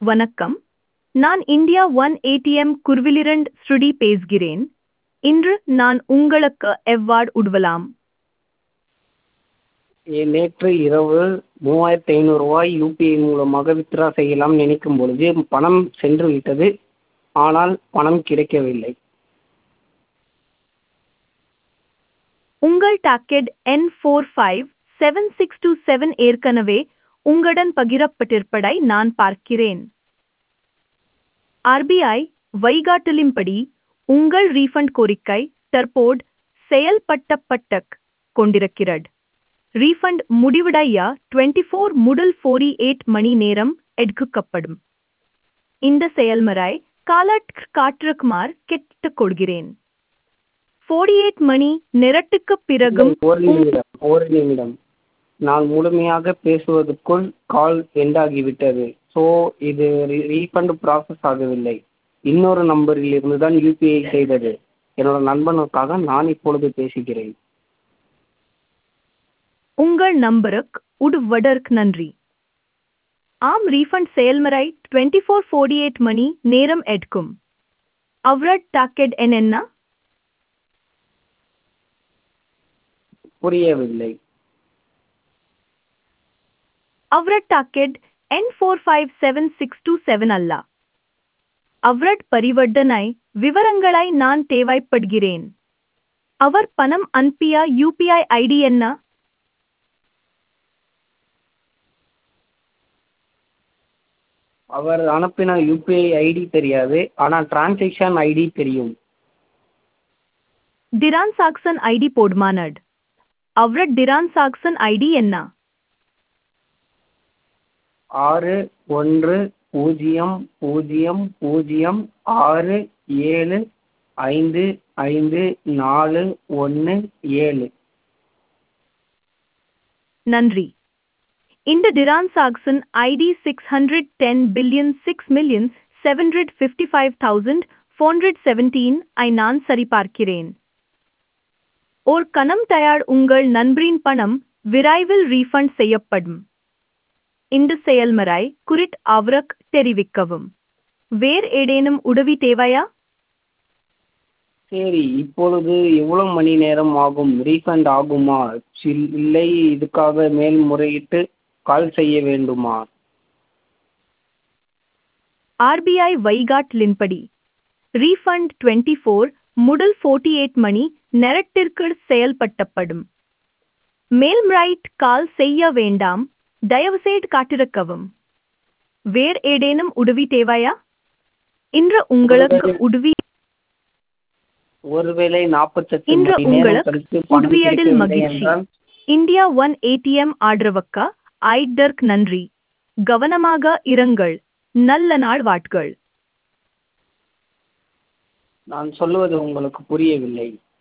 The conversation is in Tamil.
வணக்கம் நான் இந்தியா ஒன் ஏடிஎம் குர்விலிரண்ட் ஸ்ருடி பேசுகிறேன் இன்று நான் உங்களுக்கு எவ்வாறு உதவலாம் ஏ நேற்று இரவு மூவாயிரத்தி ஐநூறுரூவாய் யூபிஐ மூலமாக வித்ட்ரா செய்யலாம் நினைக்கும் பொழுது பணம் சென்று விட்டது ஆனால் பணம் கிடைக்கவில்லை உங்கள் டாக்கெட் என் four five seven six two seven ஏற்கனவே உங்களுடன் பகிரப்பட்டிருப்பதை நான் பார்க்கிறேன் ஆர்பிஐ வழிகாட்டலின்படி உங்கள் ரீஃபண்ட் கோரிக்கை தற்போது செயல்பட்டப்பட்ட கொண்டிருக்கிறது ரீஃபண்ட் முடிவடைய டுவெண்ட்டி ஃபோர் முதல் ஃபோர்டி எயிட் மணி நேரம் எடுக்கப்படும் இந்த செயல்முறை காலட் காற்றுக்குமார் கேட்டுக்கொள்கிறேன் ஃபோர்டி எயிட் மணி நேரத்துக்கு பிறகும் ஒரு நிமிடம் ஒரு நிமிடம் நான் முழுமையாக பேசுவதற்குள் கால் எண்ட் ஆகிவிட்டது ஸோ இது ரீஃபண்ட் ப்ராசஸ் ஆகவில்லை இன்னொரு நம்பரில் இருந்து தான் யூபிஐ செய்தது என்னோட நண்பனுக்காக நான் இப்பொழுது பேசுகிறேன் உங்கள் நம்பருக்கு உடுவதற்கு நன்றி ஆம் ரீஃபண்ட் செயல்முறை டுவெண்ட்டி ஃபோர் ஃபோர்டி எயிட் மணி நேரம் எடுக்கும் அவரட் டாக்கெட் எண் என்ன புரியவில்லை அவரட் டாக்கெட் என் four five seven six two seven அல்ல அவரட் பரிவர்த்தனை விவரங்களை நான் தேவைப்படுகிறேன் அவர் பணம் அனுப்பிய யூபிஐ ஐடி என்ன அவர் அனுப்பின யூபிஐ ஐடி தெரியாது ஆனால் டிரான்சாக்ஷன் ஐடி தெரியும் டிரான் சாக்சன் ஐடி போடுமானட் அவரட் டிரான் சாக்சன் ஐடி என்ன ஆறு ஒன்று பூஜ்ஜியம் பூஜ்ஜியம் பூஜ்ஜியம் ஆறு ஏழு ஐந்து ஐந்து நாலு ஒன்று ஏழு நன்றி இந்த transaction ID six hundred ten billion six million seven hundred fifty five thousand four hundred seventeen I நான் சரிபார்க்கிறேன் ஓர் கணம் தயார் உங்கள் நண்பரின் பணம் விரைவில் ரீஃபண்ட் செய்யப்படும் இந்த செயல்முறை குறிட் அவருக்கு தெரிவிக்கவும் வேறு ஏதேனும் உதவி தேவையா சரி இப்பொழுது எவ்வளோ மணி நேரம் ஆகும் ரீஃபண்ட் ஆகுமா சில் இல்லை இதுக்காக மேல்முறையீட்டு கால் செய்ய வேண்டுமா ஆர்பிஐ வழிகாட்டலின்படி ரீஃபண்ட் டுவெண்ட்டி ஃபோர் முதல் ஃபோர்ட்டி எயிட் மணி நேரத்திற்கு செயல்பட்டப்படும் மேல்முறையீட்டு கால் செய்ய வேண்டாம் தயவுசெய்து காத்திருக்கவும் வேறு ஏதேனும் உதவி தேவையா இன்று உங்களுக்கு உதவி ஒருவேளை நாற்பத்தெட்டு இன்று மணி நேரம் உங்களுக்கு கழித்து பணம் உதவியதில் கிடைக்கவில்லை மகிழ்ச்சி என்றால் இந்தியா ஒன் ஏடிஎம் ஆதரவுக்கு ஐடர்க் நன்றி கவனமாக இருங்கள் நல்ல நாள் வாட்கள் நான் சொல்லுவது உங்களுக்கு புரியவில்லை